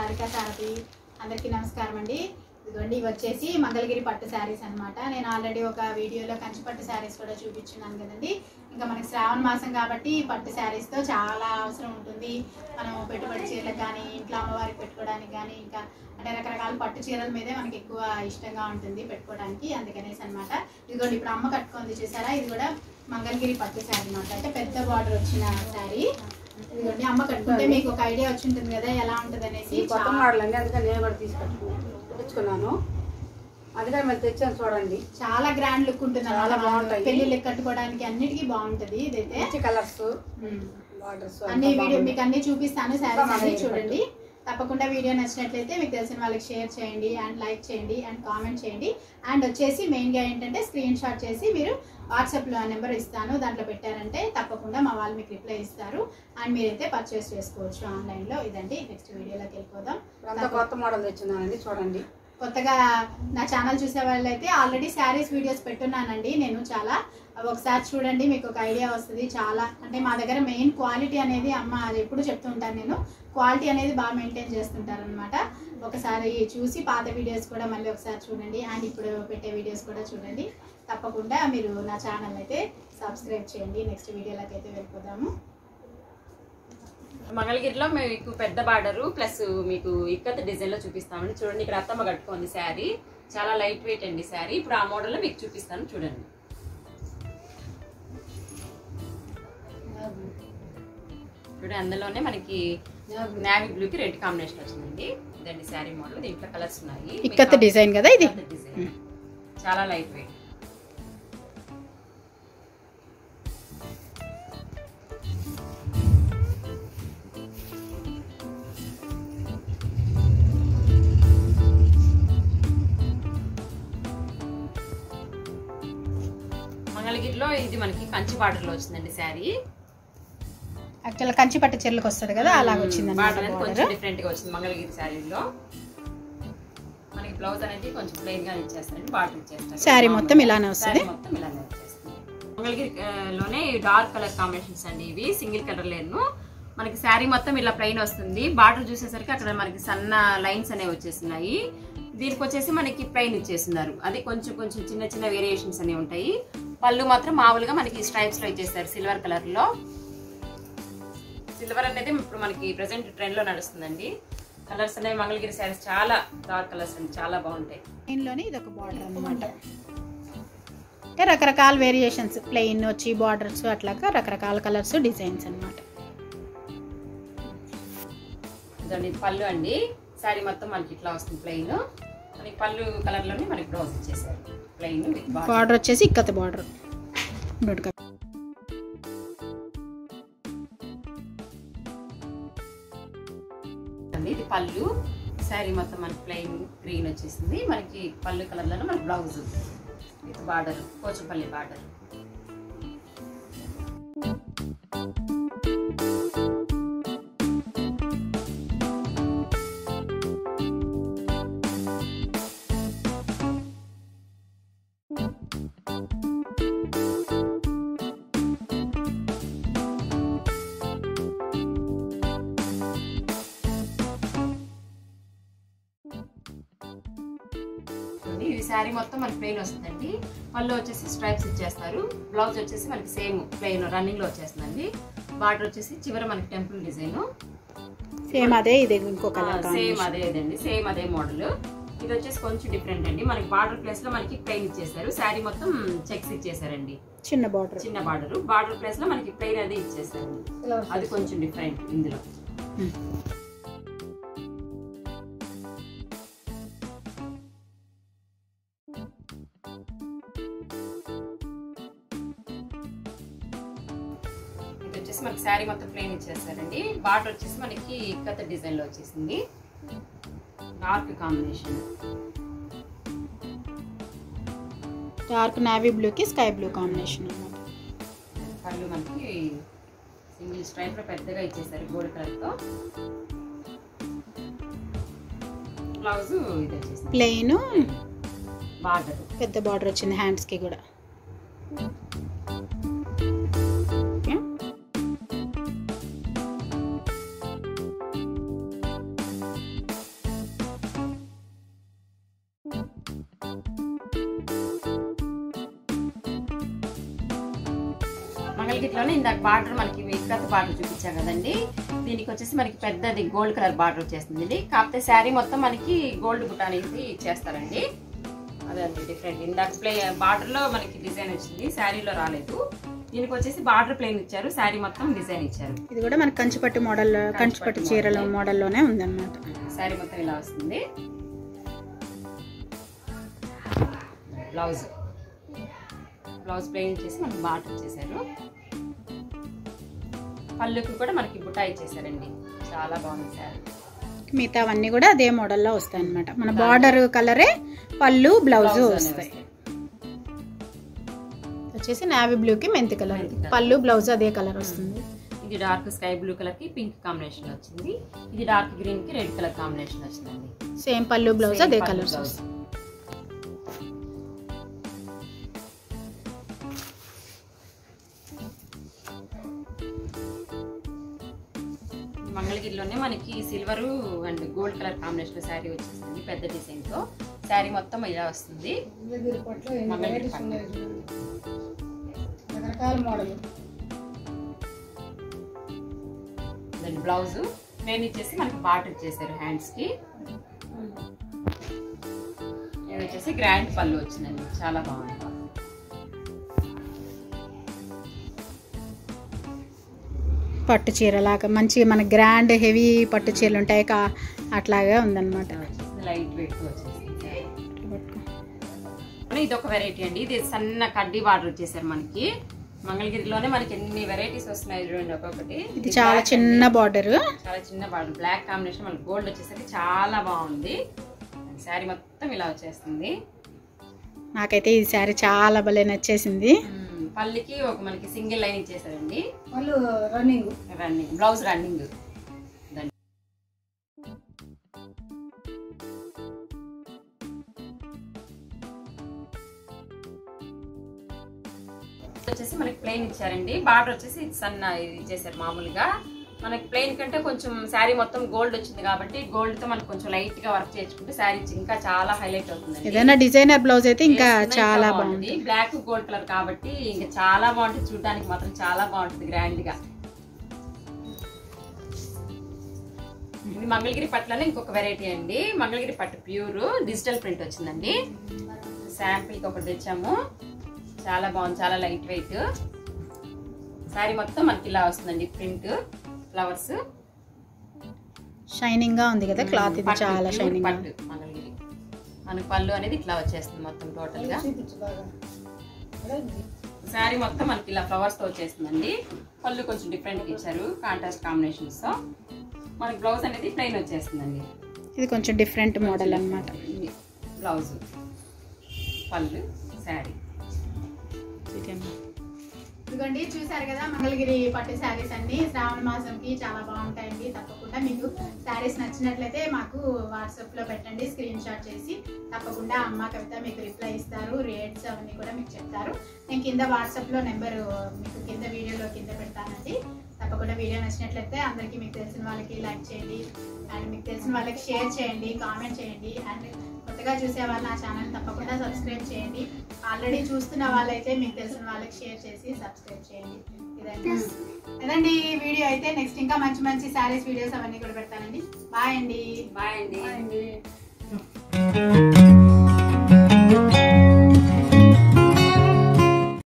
సారికా సారథి అందరికీ నమస్కారం అండి ఇదిగోండి ఇవి వచ్చేసి మంగళగిరి పట్టు శారీస్ అన్నమాట నేను ఆల్రెడీ ఒక వీడియోలో కంచి పట్టు శారీస్ కూడా చూపించున్నాను కదండి ఇంకా మనకి శ్రావణ మాసం కాబట్టి పట్టు శారీస్తో చాలా అవసరం ఉంటుంది మనం పెట్టుబడి చీరలకు కానీ ఇంట్లో అమ్మవారికి పెట్టుకోవడానికి కానీ ఇంకా అంటే రకరకాల పట్టు చీరల మీదే మనకి ఎక్కువ ఇష్టంగా ఉంటుంది పెట్టుకోవడానికి అందుకనేసి అనమాట ఇదిగోండి ఇప్పుడు అమ్మ కట్టుకుంది చూసారా ఇది కూడా మంగళగిరి పట్టు శారీ అనమాట అంటే పెద్ద బార్డర్ వచ్చిన శారీ ఇదిగోండి అమ్మ కట్టుకుంటే మీకు ఒక ఐడియా వచ్చి ఉంటుంది కదా ఎలా ఉంటుంది అనేసి ఈ కొత్త మోడల్ అండి అందుకని నేను కూడా తీసుకొచ్చుకున్నాను తెచ్చుకున్నాను అందుకని మరి తెచ్చాను చూడండి చాలా గ్రాండ్ లుక్ ఉంటుంది చాలా అన్నమాట. బాగుంటాయి. పెళ్లిళ్ళకి కట్టుకోవడానికి అన్నిటికీ బాగుంటది ఇదైతే మంచి కలర్స్ ఉమ్. బార్డర్స్ అన్ని వీడియో మీకు అన్ని చూపిస్తాను శారీస్ మన అన్ని దగ్గర చూడండి తప్పకుండా వీడియో నచ్చినట్లయితే మీకు తెలిసిన వాళ్ళకి షేర్ చేయండి అండ్ లైక్ చేయండి అండ్ కామెంట్ చేయండి అండ్ వచ్చేసి మెయిన్గా ఏంటంటే స్క్రీన్ షాట్ చేసి మీరు వాట్సాప్లో నెంబర్ ఇస్తాను దాంట్లో పెట్టారంటే తప్పకుండా మా వాళ్ళు మీకు రిప్లై ఇస్తారు అండ్ మీరైతే పర్చేస్ చేసుకోవచ్చు ఆన్లైన్లో ఇదండి నెక్స్ట్ వీడియోలోకి వెళ్ళిపోదాం అంతా కొత్త మోడల్ తెచ్చున్నానండి చూడండి కొత్తగా నా ఛానల్ చూసే వాళ్ళైతే ఆల్రెడీ శారీస్ వీడియోస్ పెట్టున్నానండి నేను చాలా అవి ఒకసారి చూడండి మీకు ఒక ఐడియా వస్తుంది చాలా అంటే మా దగ్గర మెయిన్ క్వాలిటీ అనేది అమ్మ అది ఎప్పుడు చెప్తుంటాను నేను క్వాలిటీ అనేది బాగా మెయింటైన్ చేస్తుంటారనమాట ఒకసారి చూసి పాత వీడియోస్ కూడా మళ్ళీ ఒకసారి చూడండి అండ్ ఇప్పుడు పెట్టే వీడియోస్ కూడా చూడండి తప్పకుండా మీరు నా ఛానల్ అయితే సబ్స్క్రైబ్ చేయండి నెక్స్ట్ వీడియోలోకి అయితే వెళ్ళిపోదాము మంగళగిరిలో మీకు పెద్ద బార్డరు ప్లస్ మీకు ఇక్కత్ డిజైన్ లో చూపిస్తామండి చూడండి ఇక్కడ అత్తమ్మ కట్టుకుంది శారీ చాలా లైట్ వెయిట్ అండి శారీ ఇప్పుడు ఆ మోడల్ లో మీకు చూపిస్తాను చూడండి చూడండి అందులోనే మనకి నావీ బ్లూ కి రెడ్ కాంబినేషన్ వచ్చిందండి ఇదండి శారీ మోడల్ దీంట్లో కలర్స్ ఉన్నాయి ఇక్కత్ డిజైన్ కదా ఇది ఇక్కత్ డిజైన్ చాలా లైట్ వెయిట్ మంగళగిరిలో ఇది మనకి కంచి బార్డర్ లో వచ్చిందండి శారీ యాక్చువల్ కంచి పట్టు చీరలకు వస్తుంది కదా అలాగ వచ్చింది బార్డర్ అనేది కొంచెం అనమాట డిఫరెంట్ గా వచ్చింది మంగళగిరి శారీలో మనకి బ్లౌజ్ అనేది కొంచెం ప్లెయిన్ గా ఇచ్చేస్తారండి బార్డర్ ఇచ్చేస్తారు శారీ మొత్తం ఇలానే వస్తుంది శారీ మొత్తం ఇలానే వచ్చేస్తుంది మంగళగిరి ఆ, లోనే డార్క్ కలర్ కాంబినేషన్స్ అండి ఇవి సింగిల్ కలర్ లేను మనకి శారీ మొత్తం ఇలా ప్లెయిన్ వస్తుంది బార్డర్ చూసేసరికి అక్కడ మనకి సన్న లైన్స్ అనేవి వచ్చేస్తున్నాయి దీనికి వచ్చేసి మనకి ప్లెయిన్ ఇచ్చేస్తున్నారు అది కొంచెం కొంచెం చిన్న చిన్న వేరియేషన్స్ అనేవి ఉంటాయి పళ్ళు మాత్రం మామూలుగా మనకి స్ట్రైప్స్ లో ఇచ్చేస్తారు సిల్వర్ కలర్ లో సిల్వర్ అనేది ఇప్పుడు మనకి ప్రెసెంట్ ట్రెండ్ లో నడుస్తుందండి కలర్స్ అనేవి మంగళగిరి శారీస్ చాలా డార్క్ కలర్స్ అండి చాలా బాగుంటాయి ప్లెయిన్లోనే ఇది ఒక బార్డర్ అనమాట అంటే రకరకాల వేరియేషన్స్ ప్లెయిన్ వచ్చి బార్డర్స్ అట్లాగా రకరకాల కలర్స్ డిజైన్స్ అన్నమాట ఇదండి ఇది పళ్ళు అండి శారీ మొత్తం మనకి ఇట్లా వస్తుంది ప్లెయిన్ మనకి పళ్ళు కలర్ లోనే మనకి బ్లౌజ్ ఇచ్చేసారు ప్లెయిన్ విత్ బార్డర్ బార్డర్ వచ్చేసి ఇక్కత బార్డర్ అండి ఇది పళ్ళు శారీ మొత్తం మనకి ప్లెయిన్ గ్రీన్ వచ్చేసింది మనకి పళ్ళు కలర్ లోనే మనకి blouse with border Pochampally border ఉంది. ఇది శారీ మొత్తం మనకి ప్లెయిన్ వస్తుందండి పళ్ళు వచ్చేసి స్ట్రైప్స్ ఇచ్చేస్తారు బ్లౌజ్ వచ్చేసి మనకి సేమ్ ప్లెయిన్ రన్నింగ్ లో వచ్చేస్తుందండి బార్డర్ వచ్చేసి చివర మనకి టెంపుల్ డిజైన్ సేమ్ అదే ఇది ఇంకో కలర్ సేమ్ అదే ఇదండి సేమ్ అదే మోడల్ ఇది వచ్చేసి కొంచెం డిఫరెంట్ అండి మనకి బార్డర్ ప్లేస్ లో మనకి ప్లెయిన్ ఇచ్చేసారు శారీ మొత్తం చెక్స్ ఇచ్చేసారండి చిన్న బార్డర్ చిన్న బార్డర్ బార్డర్ ప్లేస్ లో మనకి ప్లెయిన్ అది ఇచ్చేసారు అది కొంచెం డిఫరెంట్ ఇందులో ఇది వచ్చేసి మనకి శారీ మొత్తం ప్లెయిన్ ఇచ్చేసారండి బార్డర్ వచ్చేసి మనకి కథ డిజైన్ లో వచ్చేసింది డార్క్ కాంబినేషన్ డార్క్ నావీ బ్లూకి స్కై బ్లూ కాంబినేషన్ అన్నమాట కళ్ళు మనకి సింగిల్ స్ట్రైప్ లో పెద్దగా ఇచ్చేసారు గోల్డ్ కలర్ తో బ్లౌజ్ ఇది వచ్చేసింది ప్లెయిన్ బార్డర్ పెద్ద బార్డర్ వచ్చింది హ్యాండ్స్కి కూడా ఓకే. మంగళగిరిలోనే ఇందాక బార్డర్ మనకి ఇక్కత బార్డర్ చూపించాం కదండి దీనికి వచ్చేసి మనకి పెద్దది గోల్డ్ కలర్ బార్డర్ వచ్చేస్తుంది కాకపోతే శారీ మొత్తం మనకి గోల్డ్ బుట్ట అనేది ఇచ్చేస్తారండి అదండి డిఫరెంట్ ఇందాక ప్లే బార్డర్ లో మనకి డిజైన్ వచ్చింది శారీలో రాలేదు దీనికి వచ్చేసి బార్డర్ ప్లేన్ ఇచ్చారు శారీ మొత్తం డిజైన్ ఇచ్చారు ఇది కూడా మనకి కంచిపట్టు మోడల్ కంచిపట్టు చీరల మోడల్లోనే ఉందన్నమాట శారీ మొత్తం ఇలా వస్తుంది బ్లౌజ్ బ్లౌజ్ ప్లెయిన్ చేసి మనకి బార్డర్ ఇచ్చేసారు పళ్ళుకి కూడా మనకి బుటా ఇచ్చేసారండి చాలా బాగుంది శారీ మిగతా అవన్నీ కూడా అదే మోడల్లో వస్తాయి అనమాట మన బార్డర్ కలరే పళ్ళు బ్లౌజ్ Blouse అనేవి వస్తాయి వచ్చేసి నావీ బ్లూకి మెంతి కలర్ పళ్ళు బ్లౌజ్ అదే కలర్ వస్తుంది ఇది డార్క్ స్కై బ్లూ కలర్ కి పింక్ కాంబినేషన్ వచ్చింది ఇది డార్క్ గ్రీన్ కి రెడ్ కలర్ కాంబినేషన్ వచ్చిందండి సేమ్ పళ్ళు బ్లౌజ్ Same అదే పళ్ళు కలర్స్ blouse. వస్తాయి మంగళగిరిలోనే మనకి silver and gold colour combination sari వచ్చేసింది పెద్ద డిజైన్ తో శారీ మొత్తం ఇలా వస్తుంది మంగళగిరి పట్టు. రకరకాల మోడల్ దాని బ్లౌజ్ ప్లేన్ ఇచ్చేసి మనకి బార్డర్ ఇచ్చేసారు హ్యాండ్స్ కి ఇది వచ్చేసి గ్రాండ్ పళ్ళు వచ్చిందండి చాలా బాగుంది పట్టు చీర లాగా మంచిగా మన గ్రాండ్ హెవీ పట్టు చీరలు ఉంటాయి కా అట్లాగే ఉందన్నమాట లైట్ వెయిట్ వచ్చేసింది ఇది ఒక వెరైటీ అండి ఇది సన్న కడ్డీ బార్డర్ వచ్చేసారు మనకి మంగళగిరిలోనే మనకి ఎన్ని వెరైటీస్ వస్తున్నాయి చూడండి ఒక్కొక్కటి ఇది చాలా చిన్న బార్డర్ చాలా చిన్న బార్డర్ బ్లాక్ కాంబినేషన్ మనకి గోల్డ్ వచ్చేసరికి చాలా బాగుంది శారీ మొత్తం ఇలా వచ్చేస్తుంది నాకైతే ఈ శారీ చాలా భలే నచ్చేసింది మ్మ్. పళ్ళుకి ఒక మనకి సింగిల్ లైన్ ఇచ్చేసారండి వాళ్ళు రన్నింగ్ రన్నింగ్ బ్లౌజ్ రన్నింగ్ వచ్చేసి మనకి ప్లెయిన్ ఇచ్చారండి బార్డర్ వచ్చేసి ఇది సన్న ఇది ఇచ్చేసారు మామూలుగా మనకి ప్లెయిన్ కంటే కొంచెం శారీ మొత్తం గోల్డ్ వచ్చింది కాబట్టి గోల్డ్ తో మనకి కొంచెం లైట్ గా వర్క్ చేసుకుంటే శారీ ఇంకా చాలా హైలైట్ అవుతుంది ఏదైనా డిజైనర్ బ్లౌజ్ అయితే ఇంకా చాలా బాగుంది బ్లాక్ గోల్డ్ కలర్ కాబట్టి ఇంకా చాలా బాగుంటుంది చూడడానికి మాత్రం చాలా బాగుంటుంది గ్రాండ్ గా ఇది మంగళగిరి పట్టులోనే ఇంకొక వెరైటీ అండి మంగళగిరి పట్టు ప్యూర్ డిజిటల్ ప్రింట్ వచ్చిందండి శాంపిల్ కి ఒకటి తెచ్చాము చాలా బాగుంది చాలా లైట్ వెయిట్ శారీ మొత్తం మనకి ఇలా వస్తుందండి ప్రింట్ ఫ్లవర్స్ షైనింగ్ గా ఉంది కదా క్లాత్ ఇది చాలా షైనింగ్ పట్టు మంగళగిరి మనకి పళ్ళు అనేది ఇట్లా వచ్చేస్తుంది మొత్తం టోటల్ గా చూపించు బాగా శారీ మొత్తం మనకి ఇలా ఫ్లవర్స్ తో వచ్చేస్తుందండి పళ్ళు కొంచెం డిఫరెంట్ ఇచ్చారు కాంట్రాస్ట్ కాంబినేషన్స్ తో మనకి బ్లౌజ్ అనేది ప్లెయిన్ వచ్చేస్తుందండి ఇది కొంచెం డిఫరెంట్ మోడల్ అన్నమాట ఇది బ్లౌజ్ పళ్ళు శారీ ఇదిగోండి చూసారు కదా మంగళగిరి పట్టు శారీస్ అన్ని శ్రావణ మాసంకి చాలా బాగుంటాయండి తప్పకుండా మీకు శారీస్ నచ్చినట్లయితే మాకు వాట్సాప్ లో పెట్టండి స్క్రీన్ షాట్ చేసి తప్పకుండా అమ్మ కవిత మీకు రిప్లై ఇస్తారు రేట్స్ అవన్నీ కూడా మీకు చెప్తారు నేను కింద వాట్సాప్ లో నెంబర్ మీకు కింద వీడియోలో కింద పెడతానండి తప్పకుండా వీడియో నచ్చినట్లయితే అందరికీ మీకు తెలిసిన వాళ్ళకి లైక్ చేయండి అండ్ మీకు తెలిసిన వాళ్ళకి షేర్ చేయండి కామెంట్ చేయండి అండ్ కొత్తగా చూసే వాళ్ళు నా ఛానల్ తప్పకుండా సబ్స్క్రైబ్ చేయండి ఆల్రెడీ చూస్తున్న వాళ్ళైతే మీకు తెలిసిన వాళ్ళకి షేర్ చేసి సబ్స్క్రైబ్ చేయండి ఇదండి ఇదండి ఈ వీడియో అయితే నెక్స్ట్ ఇంకా మంచి మంచి శారీస్ వీడియోస్ అవన్నీ కూడా పెడతానండి బాయ్ అండి బాయ్ అండి అండి